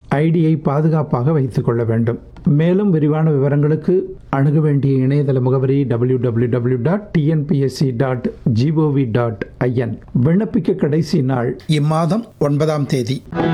ஐடியை பாதுகாப்பாக வைத்துக் கொள்ள வேண்டும் மேலும் விரிவான விவரங்களுக்கு அணுக வேண்டிய இணையதள முகவரி W W W dot TNPSC dot GOV dot IN விண்ணப்பிக்க கடைசி நாள் இம்மாதம் ஒன்பதாம் தேதி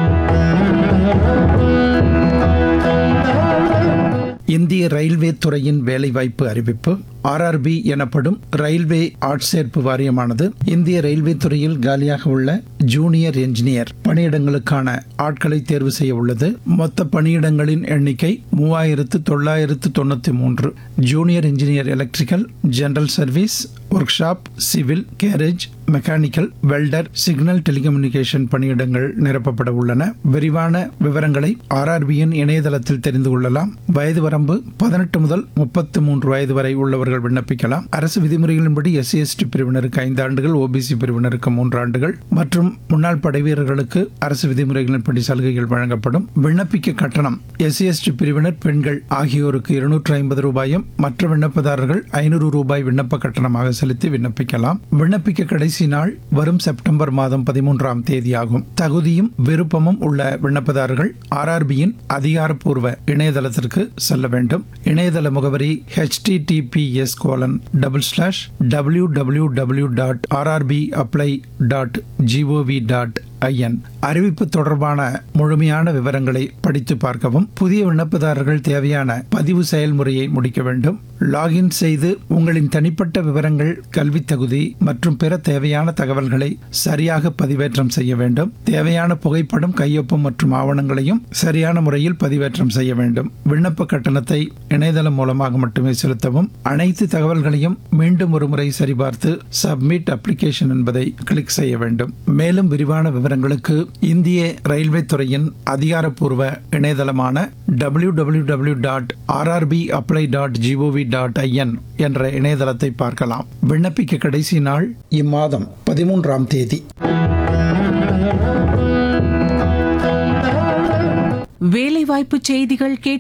இந்திய ரயில்வே துறையின் வேலைவாய்ப்பு அறிவிப்பு ஆர்ஆர்பி எனப்படும் ரயில்வே ஆட்சேர்ப்பு வாரியமானது இந்திய ரயில்வே துறையில் காலியாக உள்ள ஜூனியர் என்ஜினியர் பணியிடங்களுக்கான ஆட்களை தேர்வு செய்ய உள்ளது மொத்த பணியிடங்களின் எண்ணிக்கை மூவாயிரத்து தொள்ளாயிரத்து தொண்ணூத்தி மூன்று junior engineer electrical general service workshop civil garage mechanical welder signal telecommunication பணியிடங்கள் நிரப்பப்பட உள்ளன விரிவான விவரங்களை ஆர்ஆர்பியின் இணையதளத்தில் தெரிந்து கொள்ளலாம் வயது வரம்பு பதினெட்டு முதல் முப்பத்து மூன்று வயது வரை உள்ளவர்கள் விண்ணப்பிக்கலாம் அரசு விதிமுறைகளின்படி எஸ்சி எஸ்டி பிரிவினருக்கு ஐந்து ஆண்டுகள் ஓபிசி பிரிவினருக்கு மூன்று ஆண்டுகள் மற்றும் முன்னாள் படைவீரர்களுக்கு அரசு விதிமுறைகளின்படி சலுகைகள் வழங்கப்படும் விண்ணப்பிக்க கட்டணம் எஸ்சி எஸ்டி பிரிவினர் பெண்கள் ஆகியோருக்கு இருநூற்று ஐம்பது ரூபாயும் மற்ற விண்ணப்பதாரர்கள் ஐநூறு ரூபாய் விண்ணப்ப கட்டணமாக செலுத்தி விண்ணப்பிக்கலாம் விண்ணப்பிக்க கடைசி நாள் வரும் செப்டம்பர் மாதம் பதிமூன்றாம் தேதியாகும் தகுதியும் விருப்பமும் உள்ள விண்ணப்பதாரர்கள் ஆர்ஆர்பியின் அதிகாரப்பூர்வ இணையதளத்திற்கு செல்ல வேண்டும் இணையதள முகவரி https colon double slash W W W dot RRB apply dot GOV dot IN அறிவிப்பு தொடர்பான முழுமையான விவரங்களை படித்து பார்க்கவும் புதிய விண்ணப்பதாரர்கள் தேவையான பதிவு செயல்முறையை முடிக்க வேண்டும் லாகின் செய்து உங்களின் தனிப்பட்ட விவரங்கள் கல்வி தகுதி மற்றும் பிற தேவையான தகவல்களை சரியாக பதிவேற்றம் செய்ய வேண்டும் தேவையான புகைப்படம் கையொப்பம் மற்றும் ஆவணங்களையும் சரியான முறையில் பதிவேற்றம் செய்ய வேண்டும் விண்ணப்ப கட்டணத்தை இணையதளம் மூலமாக மட்டுமே செலுத்தவும் அனைத்து தகவல்களையும் மீண்டும் ஒருமுறை சரிபார்த்து சப்மிட் அப்ளிகேஷன் என்பதை கிளிக் செய்ய வேண்டும் மேலும் விரிவான விவரங்களுக்கு இந்திய ரயில்வே துறையின் அதிகாரப்பூர்வ இணையதளமான W W W dot RRB apply dot GOV dot IN என்ற இணையதளத்தை பார்க்கலாம் விண்ணப்பிக்க கடைசி நாள் இம்மாதம் பதிமூன்றாம் தேதி வேலைவாய்ப்பு செய்திகள் கேட்டு